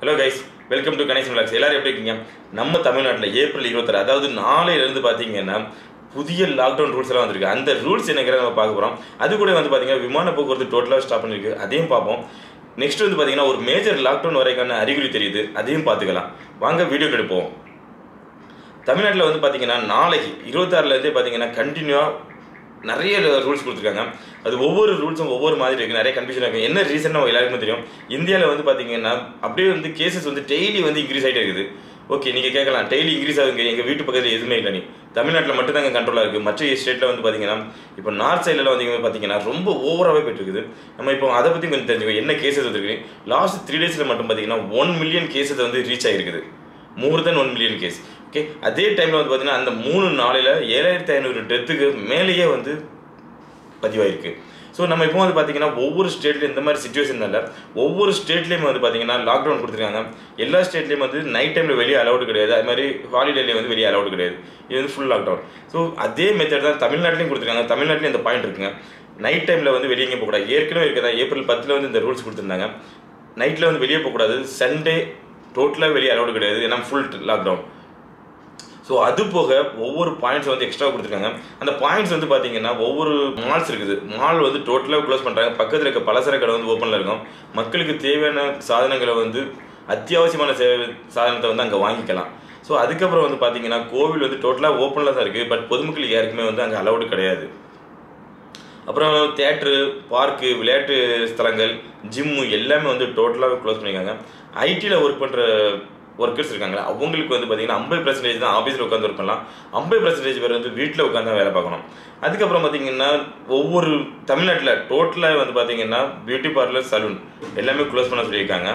hello guys welcome to connection vlogs எல்லாரும் எப்படி இருக்கீங்க நம்ம தமிழ்நாட்டில் ஏப்ரல் இருபத்தாறு அதாவது நாளையிலேருந்து பார்த்தீங்கன்னா புதிய லாக்டவுன் ரூல்ஸ் எல்லாம் வந்திருக்கு அந்த ரூல்ஸ் என்னங்கிற நம்ம பார்க்க போகிறோம் அது கூட வந்து பார்த்தீங்கன்னா விமான போக்குவரத்து டோட்டலாக ஸ்டாப் பண்ணிருக்கு அதையும் பார்ப்போம் நெக்ஸ்ட் வந்து பார்த்தீங்கன்னா ஒரு மேஜர் லாக்டவுன் வரைக்கான அறிகுறி தெரியுது அதையும் பார்த்துக்கலாம் வாங்க வீடியோ எடுப்போம் தமிழ்நாட்டில் வந்து பார்த்தீங்கன்னா நாளைக்கு இருபத்தாறுலேருந்தே பார்த்தீங்கன்னா கண்டினியூவாக நிறைய ரூல்ஸ் கொடுத்துருக்காங்க அது ஒவ்வொரு ரூல்ஸும் ஒவ்வொரு மாதிரி இருக்குது நிறைய கன்ஃபியூஷன் இருக்குது என்ன ரீசன் நம்ம எல்லாருக்குமே தெரியும் இந்தியாவில் வந்து பார்த்தீங்கன்னா அப்படியே வந்து கேசஸ் வந்து டெய்லி வந்து இன்க்ரீஸ் ஆகிட்டே இருக்குது ஓகே நீங்கள் கேட்கலாம் டெய்லி இன்க்ரீஸ் ஆகுங்க எங்கள் வீட்டு பக்கத்தில் எதுவுமே இல்லை நீ தமிழ்நாட்டில் மட்டும் தாங்க கண்ட்ரோலாக இருக்குது மற்ற ஸ்டேட்டில் வந்து பார்த்தீங்கன்னா இப்போ நார்த் சைடில் வந்து பார்த்தீங்கன்னா ரொம்ப ஓவராகவே போயிட்டு இருக்குது நம்ம இப்போ அதை பற்றி கொஞ்சம் தெரிஞ்சுக்கோ என்ன கேசஸ் வந்துருக்கு லாஸ்ட் த்ரீ டேஸில் மட்டும் பார்த்தீங்கன்னா ஒன் மில்லியன் கேசஸ் வந்து ரீச் ஆகிருக்குது more than one million case okay அதே டைமில் வந்து பார்த்தீங்கன்னா அந்த மூணு நாளில் ஏழாயிரத்தி ஐநூறு டெத்துக்கு மேலேயே வந்து பதிவாயிருக்கு ஸோ நம்ம இப்போ வந்து பார்த்தீங்கன்னா ஒவ்வொரு ஸ்டேட்லையும் இந்த மாதிரி சுச்சுவேஷனால ஒவ்வொரு ஸ்டேட்லேயும் வந்து பார்த்தீங்கன்னா லாக்டவுன் கொடுத்துருக்காங்க எல்லா ஸ்டேட்லேயும் வந்து நைட் டைமில் வெளியே அலௌடு கிடையாது அது மாதிரி ஹாலிடேலேயே வந்து வெளியே அலௌடு கிடையாது இது வந்து ஃபுல் லாக்டவுன் ஸோ அதே மெத்தட் தான் தமிழ்நாட்டிலையும் கொடுத்துருக்காங்க தமிழ்நாட்டிலையும் இந்த பாயிண்ட் இருக்குங்க நைட் டைமில் வந்து வெளியே எங்கே போகக்கூடாது ஏற்கனவே இருக்கதா ஏப்ரல் பத்தில் வந்து இந்த ரூல்ஸ் கொடுத்துருந்தாங்க நைட்டில் வந்து வெளியே போகக்கூடாது சண்டே டோட்டலாக வெளியே அலௌடு கிடையாது ஏன்னா ஃபுல் லாக்டவுன் ஸோ அது போக ஒவ்வொரு பாயிண்ட்ஸ் வந்து எக்ஸ்ட்ரா கொடுத்துருக்காங்க அந்த பாயிண்ட்ஸ் வந்து பார்த்தீங்கன்னா ஒவ்வொரு மால்ஸ் இருக்குது மால் வந்து டோட்டலாக க்ளோஸ் பண்ணுறாங்க பக்கத்தில் இருக்க பலசர கடை வந்து ஓப்பனில் இருக்கும் மக்களுக்கு தேவையான சாதனங்களை வந்து அத்தியாவசியமான சேவை சாதனத்தை வந்து அங்கே வாங்கிக்கலாம் ஸோ அதுக்கப்புறம் வந்து பார்த்தீங்கன்னா கோவில் வந்து டோட்டலாக ஓப்பனில் தான் இருக்குது பட் பொதுமக்கள் யாருக்குமே வந்து அங்கே அலௌடு கிடையாது அப்புறம் தேட்ரு பார்க்கு விளையாட்டு ஸ்தலங்கள் ஜிம்மு எல்லாமே வந்து டோட்டலாகவே க்ளோஸ் பண்ணியிருக்காங்க ஐடியில் ஒர்க் பண்ணுற ஒர்க்கர்ஸ் இருக்காங்களா அவங்களுக்கு வந்து பார்த்தீங்கன்னா ஐம்பது பர்சன்டேஜ் தான் ஆஃபீஸில் உட்காந்து ஒர்க் பண்ணலாம் ஐம்பது பர்சன்டேஜ் பேர் வந்து வீட்டில் உட்காந்து தான் வேலை பார்க்கணும் அதுக்கப்புறம் பார்த்தீங்கன்னா ஒவ்வொரு தமிழ்நாட்டில் டோட்டலாக வந்து பார்த்தீங்கன்னா பியூட்டி பார்லர் சலூன் எல்லாமே க்ளோஸ் பண்ண சொல்லியிருக்காங்க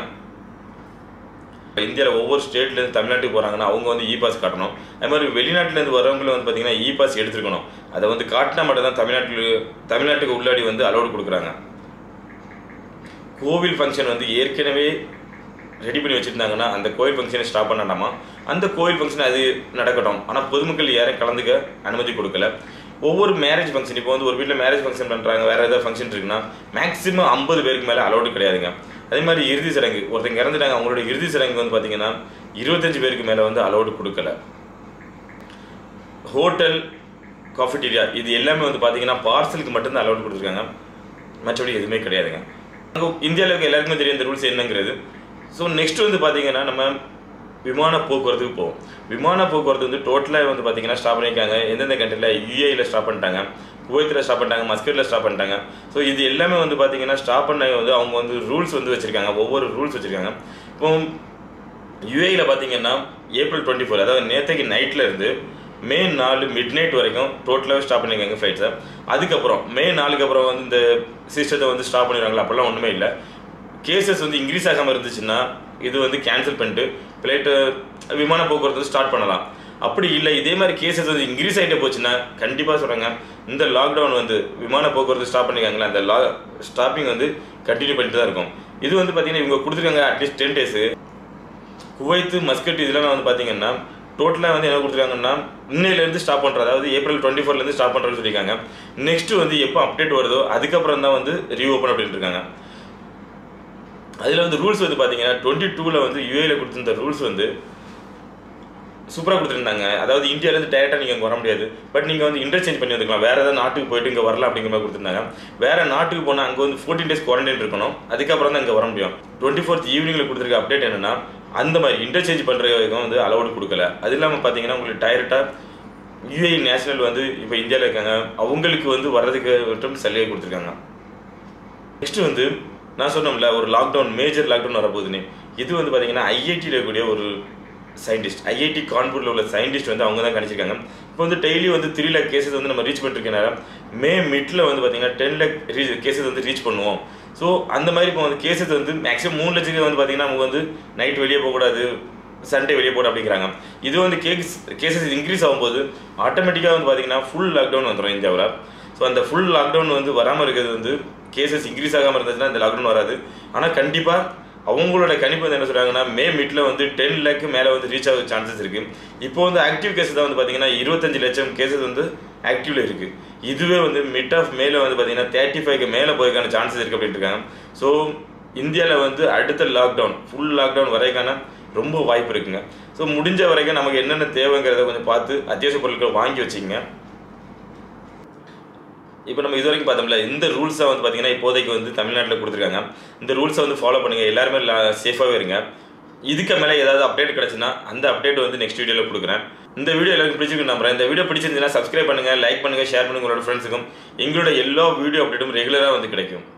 இந்தியாவில் ஒவ்வொரு ஸ்டேட்லேருந்து தமிழ்நாட்டுக்கு போகிறாங்கன்னா அவங்க வந்து இ பாஸ் காட்டணும் அது மாதிரி வெளிநாட்டிலேருந்து வரவங்களும் வந்து பார்த்தீங்கன்னா இ பாஸ் எடுத்துருக்கணும் அதை வந்து காட்டினா மட்டும் தான் தமிழ்நாட்டில் தமிழ்நாட்டுக்கு உள்ளாடி வந்து அலோடு கொடுக்குறாங்க கோவில் ஃபங்க்ஷன் வந்து ஏற்கனவே ரெடி பண்ணி வச்சுருந்தாங்கன்னா அந்த கோயில் ஃபங்க்ஷனை ஸ்டாப் பண்ணாமா அந்த கோயில் ஃபங்க்ஷன் அது நடக்கட்டும் ஆனால் பொதுமக்கள் யாரும் கலந்துக்க அனுமதி கொடுக்கல ஒவ்வொரு மேரேஜ் ஃபங்க்ஷன் இப்போ வந்து ஒரு வீட்டில் மேரேஜ் ஃபங்க்ஷன் பண்ணுறாங்க வேறு ஏதாவது ஃபங்க்ஷன் இருக்குன்னா மேக்ஸிமம் ஐம்பது பேருக்கு மேலே அலௌடு கிடையாதுங்க அதே மாதிரி இறுதி சடங்கு ஒருத்தங்க இறந்துட்டாங்க அவங்களோட இறுதி சடங்கு வந்து பார்த்தீங்கன்னா இருபத்தஞ்சு பேருக்கு மேலே வந்து அலௌடு கொடுக்கல ஹோட்டல் காஃபிட்டீரியா இது எல்லாமே வந்து பார்த்தீங்கன்னா பார்சலுக்கு மட்டும்தான் அலௌடு கொடுத்துருக்காங்க மற்றபடி எதுவுமே கிடையாதுங்க இந்தியாவில் இருக்க எல்லாருக்குமே தெரியும் இந்த ரூல்ஸ் என்னங்கிறது ஸோ நெக்ஸ்ட் வந்து பார்த்தீங்கன்னா நம்ம விமான போக்குவரத்துக்கு போவோம் விமான போக்குவரத்து வந்து டோட்டலாக வந்து பார்த்தீங்கன்னா ஸ்டாப் பண்ணியிருக்காங்க எந்தெந்த கண்ட்ரியில் யூஏயில் ஸ்டாப் பண்ணிட்டாங்க குவைத்தில் ஸ்டாப் பண்ணிட்டாங்க மஸ்கட்டில் ஸ்டாப் பண்ணிட்டாங்க ஸோ இது எல்லாமே வந்து பார்த்தீங்கன்னா ஸ்டாப் பண்ண வந்து அவங்க வந்து ரூல்ஸ் வந்து வச்சுருக்காங்க ஒவ்வொரு ரூல்ஸ் வச்சுருக்காங்க இப்போ யூஏயில் பார்த்தீங்கன்னா ஏப்ரல் டுவெண்ட்டி ஃபோர் அதாவது நேற்றுக்கு நைட்டில் இருந்து மே நாலு மிட் நைட் வரைக்கும் டோட்டலாகவே ஸ்டாப் பண்ணியிருக்காங்க ஃப்ளைட்ஸை அதுக்கப்புறம் மே நாலுக்கு அப்புறம் வந்து இந்த சிஸ்டத்தை வந்து ஸ்டாப் பண்ணிடுறாங்களா அப்போல்லாம் ஒன்றுமே இல்லை கேசஸ் வந்து இன்க்ரீஸ் ஆகாமல் இருந்துச்சுன்னா இது வந்து கேன்சல் பண்ணிட்டு ஃப்ளைட்டு விமான போக்குவரத்து ஸ்டார்ட் பண்ணலாம் அப்படி இல்லை இதே மாதிரி கேசஸ் வந்து இன்க்ரீஸ் ஆகிட்டே போச்சுன்னா கண்டிப்பாக சொல்கிறாங்க இந்த லாக்டவுன் வந்து விமான போக்குவரத்து ஸ்டாப் பண்ணிருக்காங்களா அந்த லா ஸ்டாப்பிங் வந்து கண்டினியூ பண்ணிட்டு தான் இருக்கும் இது வந்து பார்த்தீங்கன்னா இவங்க கொடுத்துருக்காங்க at least ten days Kuwait Muscat இதெல்லாம் வந்து பார்த்தீங்கன்னா டோட்டலாக வந்து என்ன கொடுத்துருக்காங்கன்னா இன்னையிலேருந்து ஸ்டாப் பண்ணுறது அதாவது ஏப்ரல் டுவெண்ட்டி ஃபோர்லேருந்து ஸ்டாப் பண்ணுறதுன்னு சொல்லியிருக்காங்க நெக்ஸ்ட் வந்து எப்போ அப்டேட் வருதோ அதுக்கப்புறம் தான் வந்து ரீஓப்பன் அப்படின்னு இருக்காங்க அதில் வந்து ரூல்ஸ் வந்து பார்த்தீங்கன்னா டுவெண்ட்டி டூவில் வந்து யூஏல கொடுத்துருந்த ரூல்ஸ் வந்து சூப்பராக கொடுத்துருந்தாங்க அதாவது இந்தியாவிலேருந்து டேரெக்டாக நீங்கள் இங்கே வர முடியாது பட் நீங்கள் வந்து இன்டர்சேஞ்ச் பண்ணி வந்துக்கலாம் வேறு ஏதாவது நாட்டுக்கு போயிட்டு இங்கே வரலாம் அப்படிங்கிற மாதிரி கொடுத்துருந்தாங்க வேறு நாட்டுக்கு போனால் அங்கே வந்து ஃபோர்டீன் டேஸ் குவாரண்டைன் இருக்கணும் அதுக்கப்புறம் தான் இங்கே வர முடியும் டுவெண்ட்டி ஃபோர்த் ஈவினிங்கில் கொடுத்துருக்க அப்டேட் என்னன்னா அந்த மாதிரி இன்டர்சேஞ்ச் பண்ணுறதுக்கும் வந்து அலௌடு கொடுக்கல அது இல்லாமல் பார்த்தீங்கன்னா உங்களுக்கு டைரெக்டாக யூஏ நேஷனல் வந்து இப்போ இந்தியாவில் இருக்காங்க அவங்களுக்கு வந்து வர்றதுக்கு மட்டும் சலுகை கொடுத்துருக்காங்க நெக்ஸ்ட் வந்து நான் சொன்னோம்ல ஒரு லாக்டவுன் மேஜர் லாக்டவுன் வரப்போகுதுன்னு இது வந்து பார்த்தீங்கன்னா ஐஐடியில் இருக்கக்கூடிய ஒரு சயின்டிஸ்ட் ஐஐடி கான்பூரில் உள்ள சயின்டிஸ்ட் வந்து அவங்க தான் கணிச்சிருக்காங்க இப்போ வந்து டெய்லி வந்து த்ரீ லேக் கேசஸ் வந்து நம்ம ரீச் பண்ணிருக்கனால மே மிட்ல வந்து பார்த்தீங்கன்னா டென் லேக் ரீச் கேசஸ் வந்து ரீச் பண்ணுவோம் ஸோ அந்த மாதிரி இப்போ வந்து கேசஸ் வந்து மேக்ஸிமம் மூணு லட்சத்துக்கு வந்து பார்த்தீங்கன்னா அவங்க வந்து நைட் வெளியே போகக்கூடாது சண்டே வெளியே போட அப்படிங்கிறாங்க இது வந்து கேஸ் கேசஸ் இன்க்ரீஸ் ஆகும்போது ஆட்டோமேட்டிக்காக வந்து பார்த்தீங்கன்னா ஃபுல் லாக்டவுன் வந்துடும் இந்தியாவில் ஸோ அந்த ஃபுல் லாக்டவுன் வந்து வராமல் இருக்கிறது வந்து கேசஸ் இன்க்ரீஸ் ஆகாமல் இருந்துச்சுன்னா இந்த லாக்டவுன் வராது ஆனால் கண்டிப்பாக அவங்களோட கணிப்பு வந்து என்ன சொல்கிறாங்கன்னா மே மிட்ல வந்து டென் லேக்கு மேலே வந்து ரீச் ஆக சான்சஸ் இருக்குது இப்போ வந்து ஆக்டிவ் கேசஸ் தான் வந்து பார்த்தீங்கன்னா இருபத்தஞ்சு லட்சம் கேசஸ் வந்து ஆக்டிவ்ல இருக்குது இதுவே வந்து மிட் ஆஃப் மேல வந்து பார்த்தீங்கன்னா தேர்ட்டி ஃபைவ்க்கு மேலே போயிருக்கான சான்சஸ் இருக்குது அப்படின்ட்டு இருக்காங்க ஸோ இந்தியாவில் வந்து அடுத்த லாக்டவுன் ஃபுல் லாக்டவுன் வரைக்கான ரொம்ப வாய்ப்பு இருக்குங்க ஸோ முடிஞ்ச வரைக்கும் நமக்கு என்னென்ன தேவைங்கிறத கொஞ்சம் பார்த்து அத்தியாவசிய பொருட்கள் வாங்கி வச்சுக்கங்க இப்போ நம்ம இது வரைக்கும் பார்த்தோம்ல இந்த ரூல்ஸை வந்து பார்த்தீங்கன்னா இப்போதைக்கு வந்து தமிழ்நாட்டில் கொடுத்துருக்காங்க இந்த ரூல்ஸை வந்து ஃபாலோ பண்ணுங்க எல்லாருமே சேஃபாகவே இருங்க இதுக்கு மேலே ஏதாவது அப்டேட் கிடச்சுன்னா அந்த அப்டேட் வந்து நெக்ஸ்ட் வீடியோவில் கொடுக்குறேன் இந்த வீடியோ எல்லாருக்கும் பிடிச்சிருக்கு நம்புறேன் இந்த வீடியோ பிடிச்சிருந்தீங்கன்னா சப்ஸ்கிரைப் பண்ணுங்க லைக் பண்ணுங்க ஷேர் பண்ணுங்க உங்களோட ஃப்ரெண்ட்ஸுக்கும் எங்களோட எல்லா வீடியோ அப்டேட்டும் ரெகுலராக வந்து கிடைக்கும்